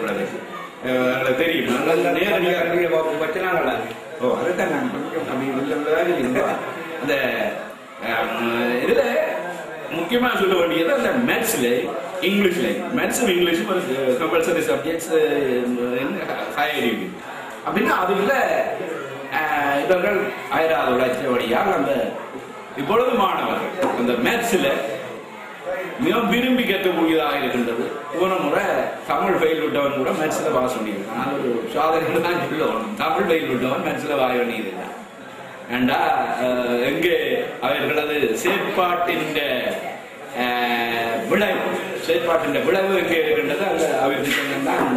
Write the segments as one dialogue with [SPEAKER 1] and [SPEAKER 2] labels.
[SPEAKER 1] பிள்ளைகளுக்கு அஹ், எங்களுக்கு தெரியும் நாங்கள் நேரடியாக
[SPEAKER 2] நேரடியாக வச்சுனாங்களா
[SPEAKER 1] ஓ அதுதான் நான் கொஞ்சம் அப்படி உள்ளதாக இருந்தா அந்த அஹ், இதுல முக்கியமா சொல்ல வேண்டியது அந்த மேத்ஸ்ல இங்கிலீஷ்ல மேத்ஸும் இங்கிலீஷும் ஒரு கம்பல்சரி சப்ஜெக்ட்ஸ் ஹையர் அப்படின்னா அதுல அஹ், இவர்கள் ஆயிராவது உழைச்சபடியால் அந்த இப்பொழுது மாணவர்கள் அந்த மேத்ஸ்ல மிக விரும்பி கற்கக்கூடியதாக இருக்கின்றது போன முறை தமிழ் ஃபெயில் விட்டவன் கூட மேட்ச்ல பாஸ் பண்ணியிருக்கான் அது ஒரு சாதனை தான் சொல்லணும் தமிழ் ஃபெயில் விட்டவன் மேட்ச்ல வாய பண்ணியிருக்கான் ஏண்டா அஹ், எங்கே அவர்களது செயற்பாட்டின் அஹ், விளைவு செயற்பாட்டின் விளைவு எங்கே இருக்கின்றது அந்த அவர்களுக்கு தான்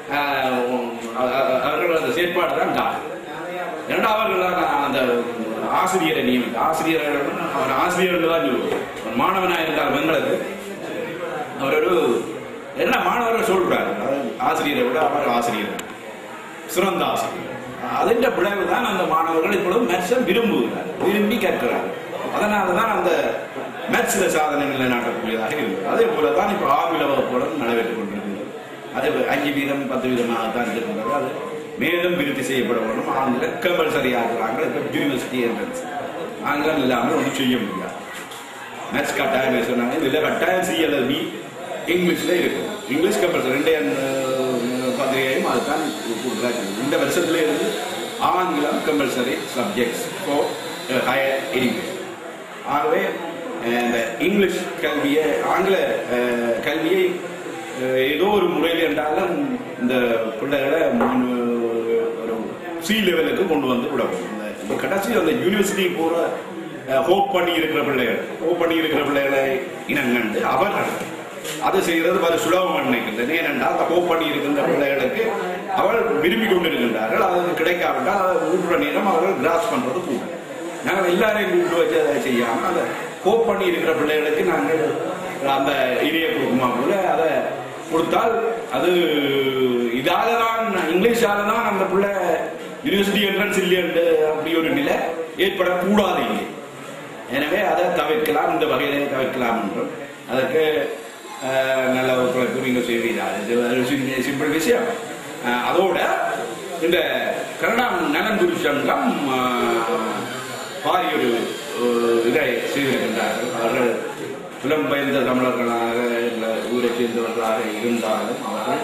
[SPEAKER 1] அவர்களது செயற்பாடு தான் காரணம் ஏன்னா அவர்கள் தான் அந்த ஆசிரியரை நியமித்த ஆசிரியர் அவர் ஆசிரியர்கள் தான் சொல்லுவோம் ஒரு மாணவனாக இருந்தால் எங்களுக்கு அவர் ஒரு என்ன மாணவர்கள் சொல்றாரு அதாவது ஆசிரியரை விட அவர் ஆசிரியர் சிறந்த ஆசிரியர் அதிന്റെ விளைவு தான் அந்த மாணவர்கள் இப்பொழுது மேத்ஸை விரும்புகிறார் விரும்பி கற்கிறார் அதனால தான் அந்த மேத்ஸ்ல சாதனை நிலைநாட்டக்கூடியதாக இருக்குது அதே போல தான் இப்போ ஆங்கில வகுப்புடன் நடைபெற்றுக் கொண்டிருக்கிறது அது அஞ்சு வீதம் பத்து வீதமாக தான் இருக்கின்றது அது மேலும் விருத்தி செய்யப்பட வேண்டும் ஆங்கில கம்பல்சரி ஆக்குறாங்க இப்போ யூனிவர்சிட்டி என்ட்ரன்ஸ் ஆங்கிலம் இல்லாமல் ஒன்றும் செய்ய முடியாது மேத்ஸ் கட்டாயம் சொன்னாங்க இதில் கட்டாயம் சிஎல்எல்பி இங்கிலீஷ்ல இருக்கும் இங்கிலீஷ் கம்பல்சரி ரெண்டு அஹ், பத்திரிகையும் அதுதான் கொடுக்குறாங்க இந்த வருஷத்துல இருந்து ஆங்கிலம் compulsory subjects for higher education ஆகவே அஹ், இந்த இங்கிலீஷ் கல்வியை ஆங்கில அஹ், கல்வியை அஹ், ஏதோ ஒரு முறையில் என்றாலும் இந்த பிள்ளைகளை மூணு- ஒரு சி லெவலுக்கு கொண்டு வந்து விடணும் இந்த- இந்த கடைசி அந்த யூனிவர்சிட்டி போற ஹோப் பண்ணி இருக்கிற பிள்ளைகள் ஹோப் பண்ணி இருக்கிற பிள்ளைகளை இனங்கண்டு அவர்கள் அது செய்யறது பல சுலபம் நினைக்கின்றன ஏனென்றால் அந்த ஹோப் பண்ணி இருக்கின்ற பிள்ளைகளுக்கு அவள் விரும்பி கொண்டிருக்கின்றார்கள் அது கிடைக்காவிட்டால் அதை ஊடுற நேரம் அவர்கள் கிராஸ் பண்றது கூட நாங்கள் எல்லாரையும் கூப்பிட்டு வச்சு அதை செய்யாமல் அதை ஹோப் பண்ணி இருக்கிற பிள்ளைகளுக்கு நாங்கள் அந்த இனிய கொடுக்குமா போல அதை கொடுத்தால் அது இதால தான் இங்கிலீஷால தான் அந்த பிள்ளை யூனிவர்சிட்டி என்ட்ரன்ஸ் இல்லையன்று அப்படி ஒரு நிலை ஏற்படக்கூடாது இங்கே எனவே அதை தவிர்க்கலாம் இந்த வகையிலே தவிர்க்கலாம் என்றும் அதற்கு அஹ், நல்ல ஒத்துழைப்பு நீங்கள் செய்வீர்கள் இது ஒரு சின்ன- சிம்பிள் விஷயம் அஹ், அதோட இந்த கனடா நலன்புரி சங்கம் அஹ், பாரிய ஒரு அஹ், இதை செய்திருக்கின்றார்கள் அவர்கள் புலம்பெயர்ந்த தமிழர்களாக இல்லை ஊரை சேர்ந்தவர்களாக இருந்தாலும் அவர்கள்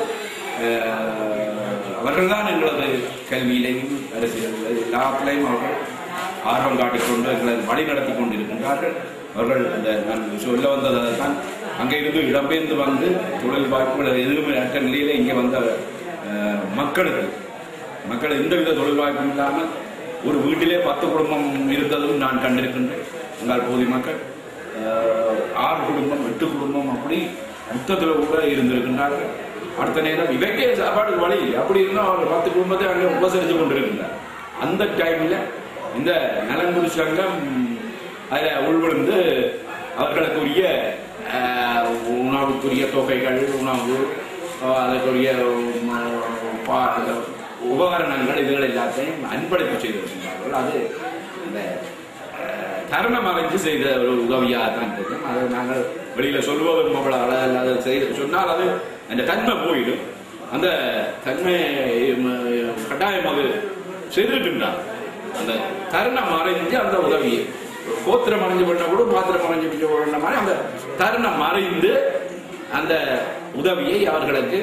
[SPEAKER 1] அவர்கள் தான் எங்களது கல்வியிலையும் அரசியல் எல்லாத்திலையும் அவர்கள் ஆர்வம் காட்டிக்கொண்டு எங்களை வழி நடத்தி கொண்டிருக்கின்றார்கள் அவர்கள் அந்த நான் சொல்ல வந்தது தான் அங்கே இருந்து இடம்பெயர்ந்து வந்து தொழில் வாய்ப்புகள் எதுவுமே அற்ற நிலையில இங்கே வந்த அஹ், மக்களுக்கு மக்கள் எந்தவித தொழில் வாய்ப்பும் இல்லாமல் ஒரு வீட்டிலே பத்து குடும்பம் இருந்ததும் நான் கண்டிருக்கின்றேன் உங்கள் பகுதி மக்கள் அஹ், ஆறு குடும்பம் எட்டு குடும்பம் அப்படி மொத்தத்தில் கூட இருந்திருக்கின்றார்கள் அடுத்த நேரம் இவைக்கே சாப்பாடு வழி இல்லை. அப்படி இருந்தால் அவர் பத்து குடும்பத்தை அங்கே உபசரித்து கொண்டிருக்கின்றார் அந்த டைம்ல இந்த நலன்புரி சங்கம் அதில் உள்விழுந்து அவர்களுக்குரிய அஹ், உணவுக்குரிய தொகைகள் உணவு அஹ், அதற்குரிய உம், பா- அந்த உபகரணங்கள் இதுகள் எல்லாத்தையும் அன்பளிப்பு செய்திருக்கின்றார்கள் அது இந்த அஹ், தருணம் அமைச்சு செய்த ஒரு உதவியாக தான் இருக்கும் அதை நாங்கள் வெளியில சொல்வதும் அவ்வளவு அழகல்ல அதை செய்து சொன்னால் அது அந்த தன்மை போயிடும் அந்த தன்மை உம், கட்டாயம் அது செய்திருக்கின்றார் அந்த தருணம் மறைஞ்சு அந்த உதவியை கோத்திரம் மறைஞ்சு பண்ண கூட பாத்திரம் மறைஞ்சு பண்ண மாதிரி அந்த தருணம் மறைந்து அந்த உதவியை அவர்களுக்கு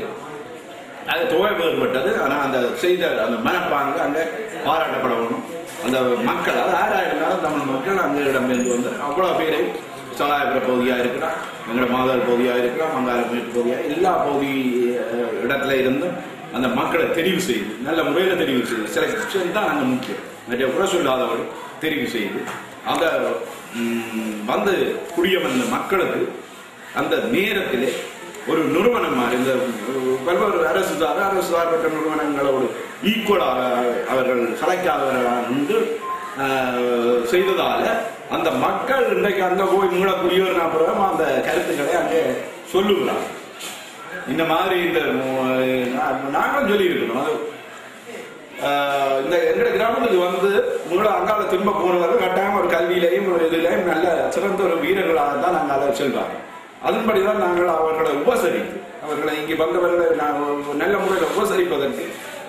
[SPEAKER 1] அது தொகை வேறுபட்டது ஆனால் அந்த செய்த அந்த மனப்பாங்கு அங்கே பாராட்டப்பட வேணும் அந்த மக்கள் அது யாராக இருந்தாலும் தமிழ் மக்கள் அங்கே இடம்பெயர்ந்து வந்து அவ்வளோ பேரை சலாயபுர பகுதியாக இருக்கலாம் எங்களோட மாதர் பகுதியாக இருக்கலாம் மங்காளம் மேற்கு பகுதியாக எல்லா பகுதி அஹ், இடத்துல இருந்தும் அந்த மக்களை தெரிவு செய்து நல்ல முறையில் தெரிவு செய்து செலக்ஷன் தான் அங்கே முக்கியம் நிறைய குறை சொல்லாதவர்கள் தெரிவு செய்து அந்த ம், வந்து குடியமர்ந்த மக்களுக்கு அந்த நேரத்திலே ஒரு நிறுவனம் மாதிரி இந்த பல்வேறு அரசு சார் அரசு சார்பற்ற நிறுவனங்களோடு ஈக்குவலாக அவர்கள் கலைக்காதவர்களாக நின்று ஆஹ், செய்ததால அந்த மக்கள் இன்றைக்கு அங்க போய் மூல குடியோர் அப்புறம் அந்த கருத்துக்களை அங்கே சொல்லுகிறார் இந்த மாதிரி இந்த மு- நா- நாங்களும் சொல்லி இருக்கணும் அது ஆஹ், இந்த எங்க கிராமத்துக்கு வந்து உங்களை அங்கால திரும்ப போனவர்கள் கட்டாயம் ஒரு கல்வியிலையும் ஒரு இதிலையும் நல்ல சிறந்த ஒரு வீரர்களாக தான் நாங்கள் அதை செல்வாங்க அதன்படிதான் நாங்கள் அவர்களை உபசரித்து அவர்களை இங்கே வந்தவர்களை நான் ஒரு நல்ல முறை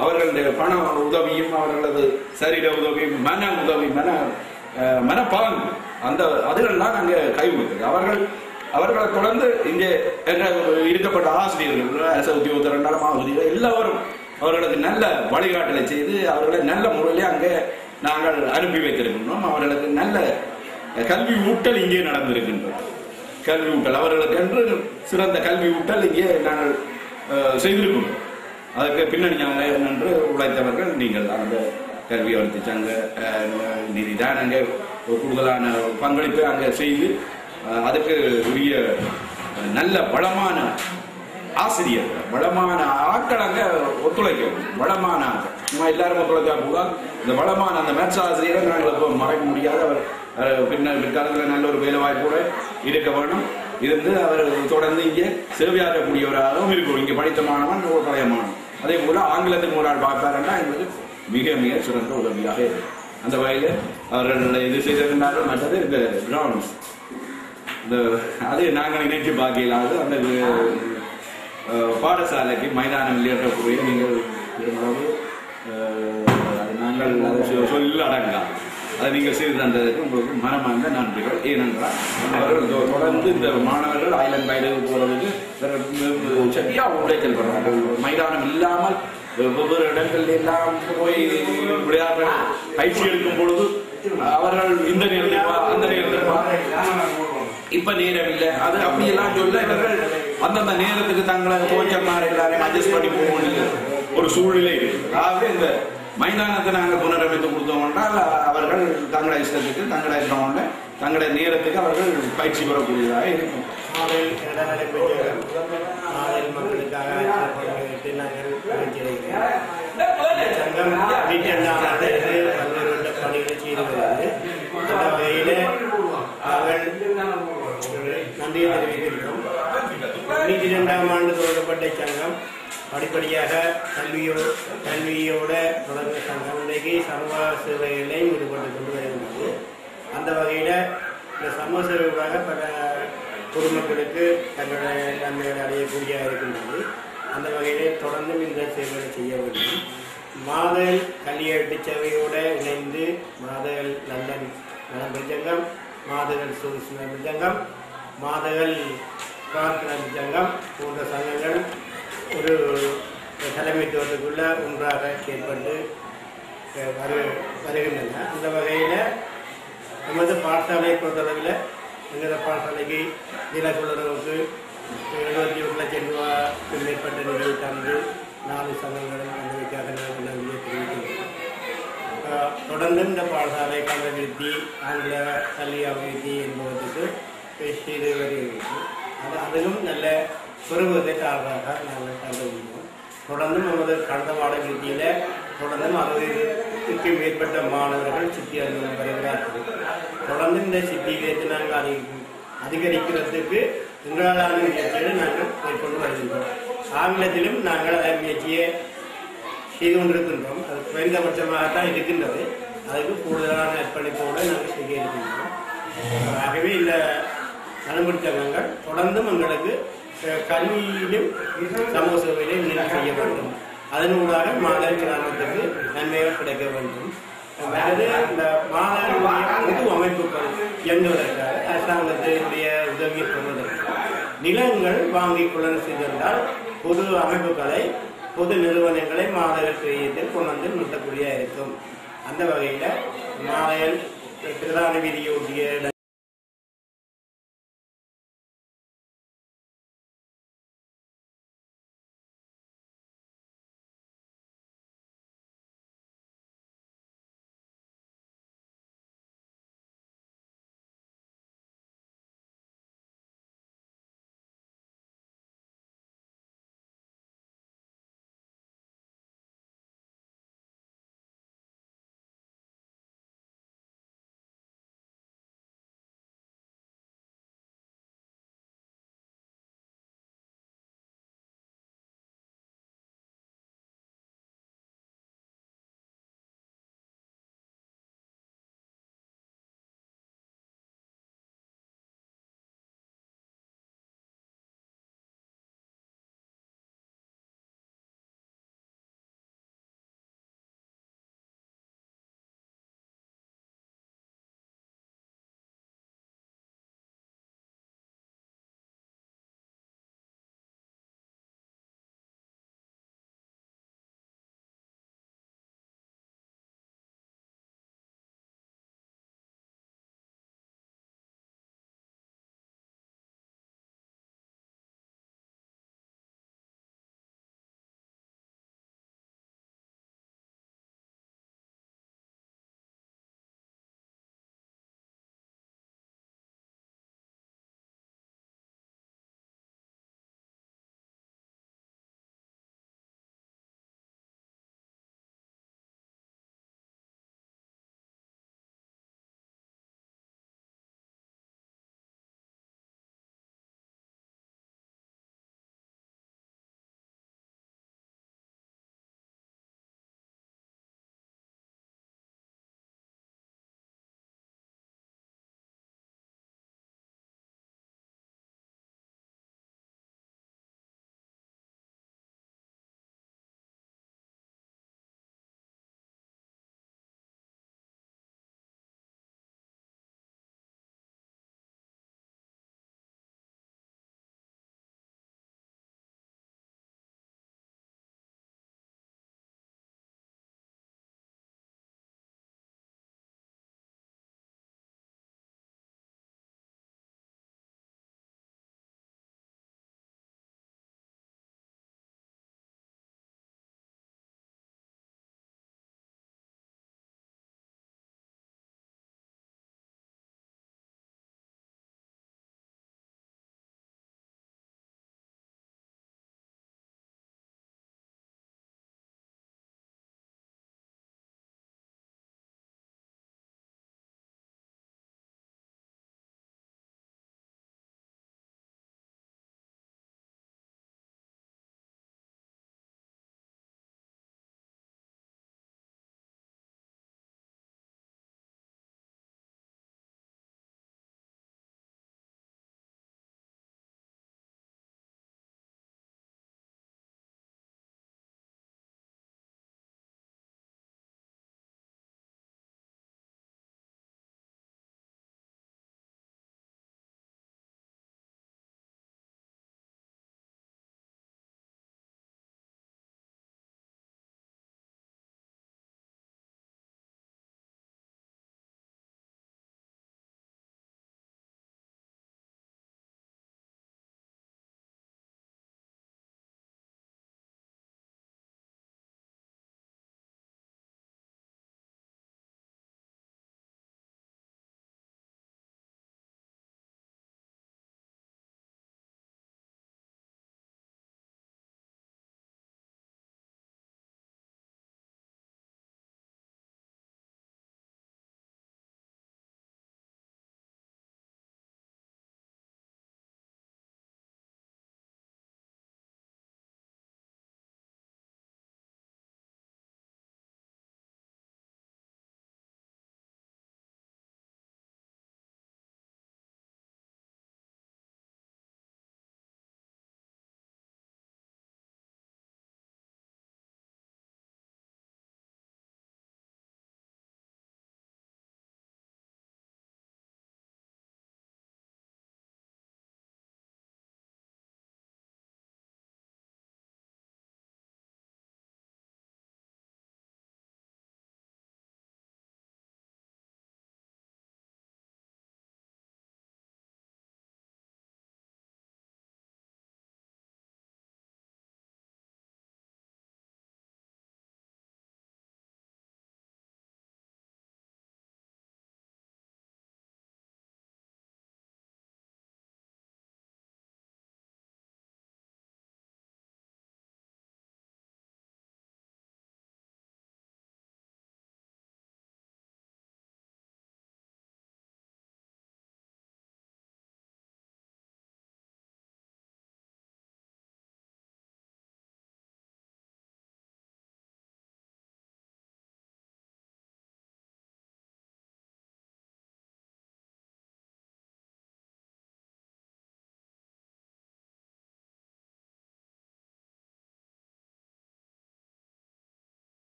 [SPEAKER 1] அவர்களுடைய பண உதவியும் அவர்களது சரீர உதவியும் மன உதவி மன அஹ், மனப்பாங்கு அந்த அதுகள்லாம் அங்கே கைவிடுது அவர்கள் அவர்களை தொடர்ந்து இங்கே என்ற இருக்கப்பட்ட ஆசிரியர்கள் அரச உத்தியோகத்தர் இரண்டாம் ஆசிரியர்கள் எல்லாரும் அவர்களுக்கு நல்ல வழிகாட்டலை செய்து அவர்களை நல்ல முறையிலே அங்கே நாங்கள் அனுப்பி வைத்திருக்கின்றோம் அவர்களுக்கு நல்ல கல்வி ஊட்டல் இங்கே நடந்திருக்கின்றது கல்வி ஊட்டல் அவர்களுக்கு என்று சிறந்த கல்வி ஊட்டல் இங்கே நாங்கள் அஹ், செய்திருக்கின்றோம் அதற்கு பின்னணி ஞானம் என்று உழைத்தவர்கள் நீங்கள் தான் அந்த கல்வி வளர்ச்சி சங்க அஹ், நிதி தான் அங்கே ஒரு கூடுதலான பங்களிப்பை அங்கே செய்து அஹ், அதுக்கு உரிய அஹ், நல்ல வளமான ஆசிரியர்கள் வளமான ஆட்கள் அங்க ஒத்துழைக்கும் வளமான ஆட்கள் சும்மா எல்லாரும் ஒத்துழைச்சா கூட இந்த வளமான அந்த மேத்ஸ் ஆசிரியரை நாங்கள் இப்போ மறைக்க முடியாது அவர் அவர் பின்னர் பிற்காலத்தில் நல்ல ஒரு வேலை வாய்ப்போட இருக்க வேண்டும் இருந்து அவர் தொடர்ந்து இங்கே சேவையாற்றக்கூடியவராகவும் இருக்கும் இங்கே படித்த மாணவன் ஒரு பழைய மாணவன் அதே போல ஆங்கிலத்துக்கு ஒரு ஆள் பார்ப்பாருன்னா எங்களுக்கு மிக மிக சிறந்த உதவியாக இருக்கும் அந்த வகையில் அவர்கள் இது செய்திருந்தார்கள் மற்றது இந்த கிரவுண்ட்ஸ் இந்த அது நாங்கள் நினைச்சு பார்க்கலாது அந்த அஹ், பாடசாலைக்கு மைதானம் இல்லையக்கூடிய நீங்கள் பெருமளவு அஹ், அது நாங்கள் அதை சொ- சொல்ல அடங்கா அதை நீங்கள் செய்து தந்ததுக்கு உங்களுக்கு மனமார்ந்த நன்றிகள் ஏனென்றால் அவர்கள் தொ- தொடர்ந்து இந்த மாணவர்கள் ஐலண்ட் பயிலுக்கு போறதுக்கு இவர்கள் சரியா உழைக்கல் பண்ணுறாங்க மைதானம் இல்லாமல் வெவ்வேறு இடங்கள் எல்லாம் போய் விளையாடுற பயிற்சி எடுக்கும் பொழுது அவர்கள் இந்த நேரத்தில் வா, அந்த நேரத்தில் வா. இப்ப நேரம் இல்ல அது அப்படியெல்லாம் சொல்ல இவர்கள் அந்தந்த நேரத்துக்கு தங்களை கோச்சமார் எல்லாரையும் அட்ஜஸ்ட் பண்ணி போக வேண்டிய ஒரு சூழ்நிலை இருக்கு ஆகவே இந்த மைதானத்தை நாங்கள் புனரமைத்து கொடுத்தோம் என்றால் அவர்கள் தங்களை இஷ்டத்துக்கு தங்களை கிரவுண்ட தங்களுடைய நேரத்துக்கு அவர்கள் பயிற்சி பெறக்கூடியதாக இருக்கும்
[SPEAKER 2] மாதல் இடங்களை பெற்ற மாதல் மக்களுக்காக ஆற்றப்பட்டு நாங்கள் நினைக்கிறேன் சங்கம் அடிட்டண்டான பல்வேறு வட்ட பணிகளை செய்து வருகிறது அந்த வகையில் நாங்கள் நன்றியை தெரிவிக்கின்றோம் தொண்ணூற்றி இரண்டாம் ஆண்டு தொடங்கப்பட்ட சங்கம் படிப்படியாக கல்வியோ கல்வியோட தொடங்க சங்கம் இன்றைக்கு சமூக சேவைகளையும் ஈடுபட்டு கொண்டு வருகிறது அந்த வகையில் இந்த சமூக சேவைகளாக பல பொதுமக்களுக்கு தங்களுடைய நன்மைகளை அடையக்கூடிய இருக்கின்றது அந்த வகையிலே தொடர்ந்தும் இந்த சேவைகளை செய்ய வேண்டும் மாதல் கல்வியட்டு சேவையோடு இணைந்து மாதல் லண்டன் நலம்பஞ்சங்கம் மாதகள் சூஸ் நலம்பஞ்சங்கம் மாதகள் பிரார்த்த நலம்பஞ்சங்கம் போன்ற சங்கங்கள் ஒரு தலைமைத்துவத்துக்குள்ள ஒன்றாக செயல்பட்டு அஹ், வரு வருகின்றன அந்த வகையில் நமது பாடசாலையை பொறுத்தளவில் எங்களது பாடசாலைக்கு தினக்குழுவுக்கு எழுபத்தி ஒரு லட்சம் ரூபாய்க்கு மேற்பட்ட நிதியை தந்து நாலு சங்கங்களும் அனுமதிக்காக நாங்கள் நன்றியை தெரிவிக்கின்றோம் ஆஹ் தொடர்ந்து இந்த பாடசாலை கல்வி அபிவிருத்தி ஆங்கில கல்வி அபிவிருத்தி என்பதற்கு செய்து வருகிறது அது அதிலும் நல்ல பெருமத்தை தாழ்வாக நாங்கள் கண்டுபிடிக்கிறோம் தொடர்ந்து நமது கடந்த பாட விருத்தியில் தொடர்ந்தும் அறுபதுக்கு மேற்பட்ட மாணவர்கள் சித்தி அறிஞர் வருகிறார்கள் தொடர்ந்து இந்த சித்தி விகிதத்தை நாங்கள் அதிக அதிகரிக்கிறதுக்கு எங்களாலான முயற்சிகளை நாங்கள் மேற்கொண்டு வருகின்றோம் ஆங்கிலத்திலும் நாங்கள் அதன் முயற்சியை செய்து கொண்டிருக்கின்றோம் அது குறைந்தபட்சமாகத்தான் இருக்கின்றது அதுக்கு கூடுதலான அர்ப்பணிப்போடு நாங்கள் செய்ய இருக்கின்றோம் ஆகவே இந்த நலம்புரி சங்கங்கள் தொடர்ந்தும் எங்களுக்கு அஹ், கல்வியிலும் சமூக சேவையிலும் உதவி செய்ய வேண்டும் அதனூடாக மாதர் கிராமத்துக்கு நன்மைகள் கிடைக்க வேண்டும் அதாவது இந்த மாதர்களுடைய பொது அமைப்புகள் இயங்குவதற்காக அரசாங்கத்தினுடைய உதவியை பெறுவதற்கு நிலங்கள் வாங்கிக் கொள்ள செய்திருந்தால் பொது அமைப்புகளை பொது நிறுவனங்களை மாதர் செய்யத்தில் கொண்டு வந்து நிறுத்தக்கூடிய இருக்கும் அந்த வகையில் மாதல் பிரதான வீதியொட்டிய